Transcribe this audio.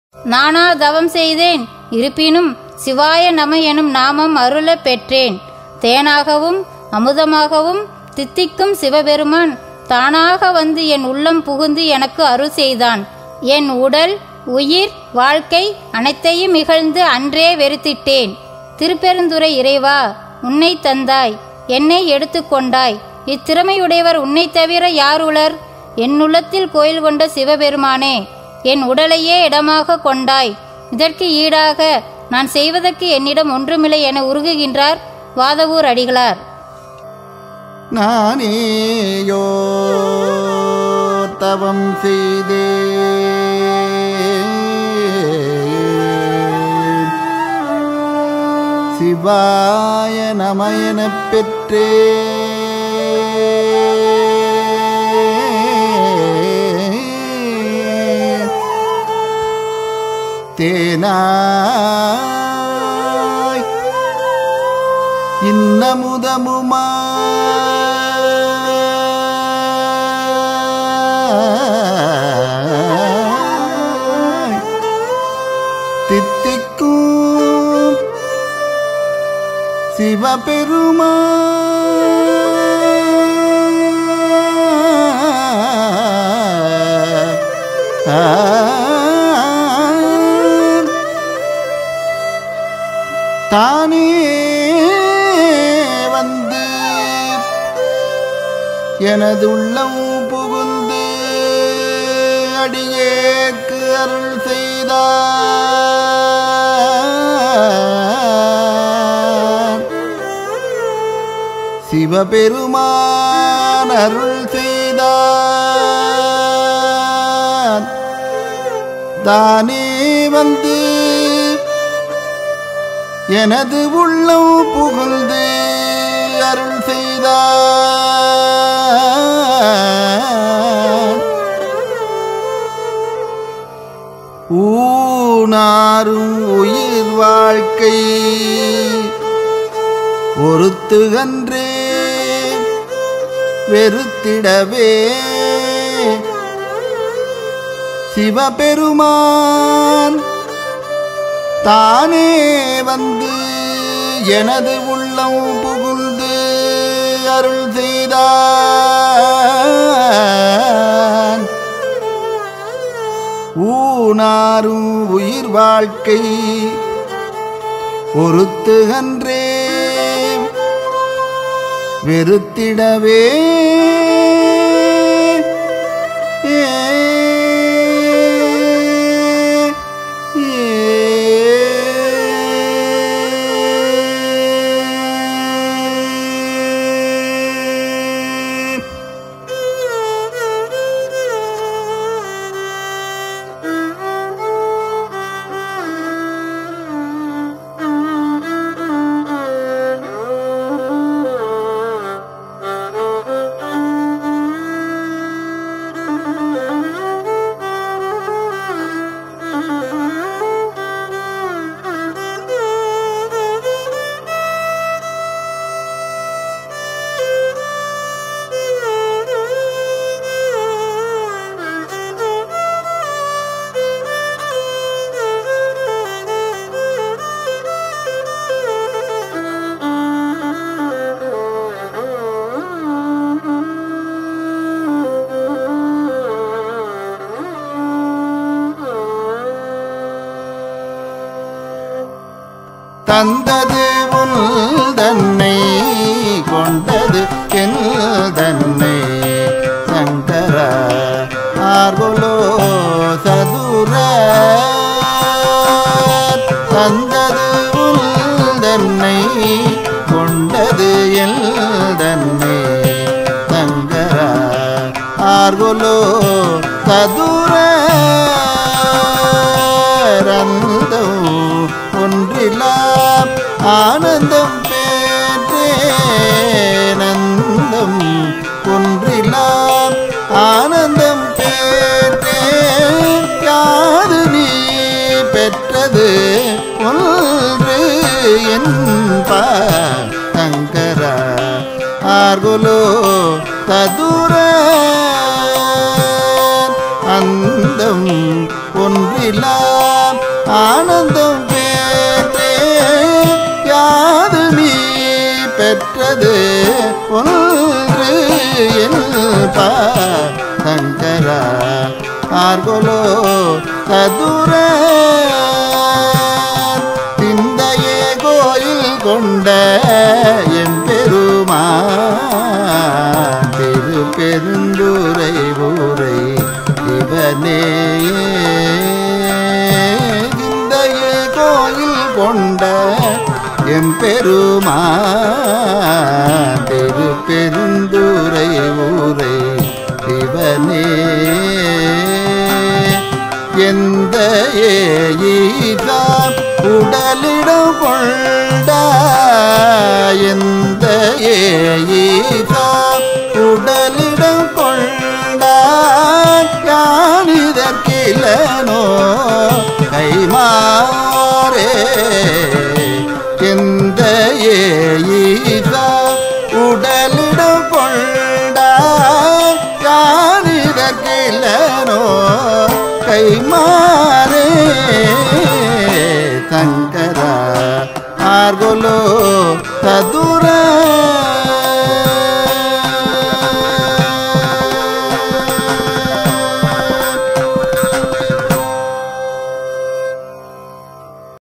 நானா தவம் செய்தேன் இருப்பினும் சிவாய நம எனும் நாமம் அருளப் பெற்றேன் தேனாகவும் அமுதமாகவும் தித்திக்கும் சிவபெருமான் தானாக வந்து என் உள்ளம் புகுந்து எனக்கு அருள் செய்தான் என் உடல் உயிர் வாழ்க்கை அனைத்தையும் இகழ்ந்து அன்றே வெறுத்திட்டேன் திருப்பெருந்துறை இறைவா உன்னை தந்தாய் என்னை எடுத்துக்கொண்டாய் இத்திறமையுடையவர் உன்னை தவிர யார் உளர் என் உள்ளத்தில் கோயில் கொண்ட சிவபெருமானே என் உடலையே இடமாக கொண்டாய் இதற்கு ஈடாக நான் செய்வதற்கு என்னிடம் ஒன்றுமில்லை என உருகுகின்றார் வாதவூர் அடிகளார் நானேயோ தவம் செய்தே சிவாய நமயனப் பெற்றே தேனாய் இன்னமுதமுமா தித்திக்கும் சிவபெருமா தானே வந்து எனது உள்ளம் புகுந்து அடியேற்கு அருள் செய்தார் சிவபெருமான் அருள் செய்தார் தானே வந்து எனது உள்ளம் புகழ்ந்து அருள் செய்தார் ஊனாரும் உயிர் வாழ்க்கை ஒருத்துகன்றே வெறுத்திடவே சிவபெருமான் தானே வந்து எனது உள்ளம் புகுந்து அருள் செய்தான் ஊனாரும் உயிர் வாழ்க்கை ஒருத்துகன்றே வெறுத்திடவே தந்தது உன் தன்னை கொண்டது என் தன்னை சங்கர ஆர்வலோ சதுர தந்தது உன் தன்னை கொண்டது என் தன்னை சங்கர ஆர்வலோ சதுர ரந்தம் ஒன்றிலா ஆனந்தம் பேற்றேனந்தம் ஒன்றிலா ஆனந்தம் பேற்றேன் யாது நீ பெற்றது ஒன்று என்பா சங்கர ஆர்குலோ சதுர அந்தம் ஒன்றிலா ஆனந்தம் பெற்றே யாது நீ பெற்றது ஒன்று என்பா சங்கரா ஆர்கொலோ சதுர சிந்தையே கோயில் கொண்ட எம்பெருமா திரு பெருந்துரை ஊரை இவனே சிந்தையே கோயில் கொண்ட எம்பெருமா திரு பெருந்துரை ஊரை சிவனே எந்த ஏயிதான் உடலிடம் கொண்ட எந்த ஏயிதான்